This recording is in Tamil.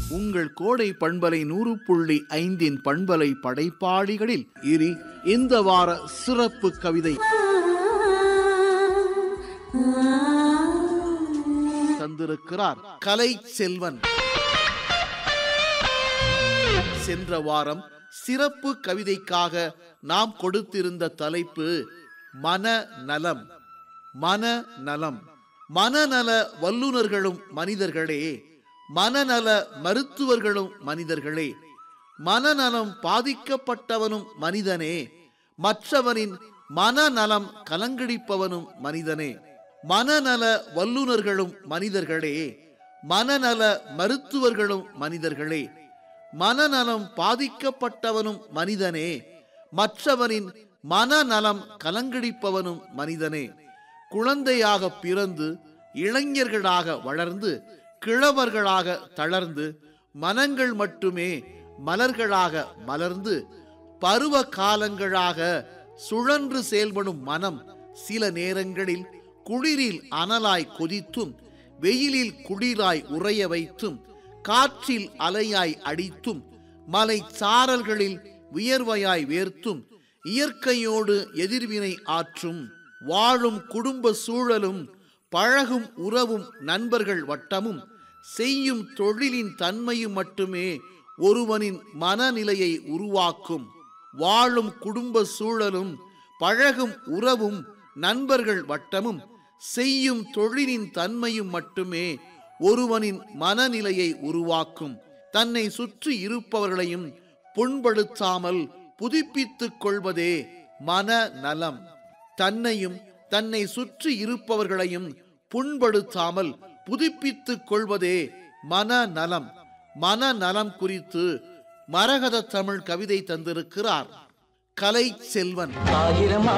உங்கள் கோடை பண்பலை நூறு புள்ளி ஐந்தின் பண்பலை படைப்பாளிகளில் இனி இந்த வார சிறப்பு கவிதை தந்திருக்கிறார் கலை செல்வன் சென்ற வாரம் சிறப்பு கவிதைக்காக நாம் கொடுத்திருந்த தலைப்பு மனநலம் மனநலம் மனநல வல்லுனர்களும் மனிதர்களே மனநல மருத்துவர்களும் மனிதர்களே மனநலம் பாதிக்கப்பட்டவனும் மனிதனே மற்றவனின் மனநலம் கலங்கடிப்பவனும் மனிதனே மனநல வல்லுனர்களும் மனிதர்களே மனநல மருத்துவர்களும் மனிதர்களே மனநலம் பாதிக்கப்பட்டவனும் மனிதனே மற்றவனின் மனநலம் கலங்கடிப்பவனும் மனிதனே குழந்தையாக பிறந்து இளைஞர்களாக வளர்ந்து கிழவர்களாக தளர்ந்து மனங்கள் மட்டுமே மலர்களாக மலர்ந்து பருவ காலங்களாக சுழன்று செயல்படும் மனம் சில நேரங்களில் குளிரில் அனலாய் கொதித்தும் வெயிலில் குளிராய் உறைய வைத்தும் காற்றில் அலையாய் அடித்தும் மலை சாரல்களில் வியர்வையாய் வேர்த்தும் இயற்கையோடு எதிர்வினை ஆற்றும் வாழும் குடும்ப சூழலும் பழகும் உறவும் நண்பர்கள் வட்டமும் செய்யும் தொழிலின் தன்மையும் மட்டுமே ஒருவனின் மனநிலையை உருவாக்கும் வாழும் குடும்ப சூழலும் பழகும் உறவும் நண்பர்கள் வட்டமும் செய்யும் தொழிலின் தன்மையும் மட்டுமே ஒருவனின் மனநிலையை உருவாக்கும் தன்னை சுற்றி இருப்பவர்களையும் புண்படுத்தாமல் புதுப்பித்துக் கொள்வதே மனநலம் தன்னையும் தன்னை சுற்றி இருப்பவர்களையும் புண்படுத்தாமல் புதுப்பித்துக் கொள்வதே மனநலம் மனநலம் குறித்து மரகத தமிழ் கவிதை தந்திருக்கிறார் கலை செல்வன் ஆயிரம்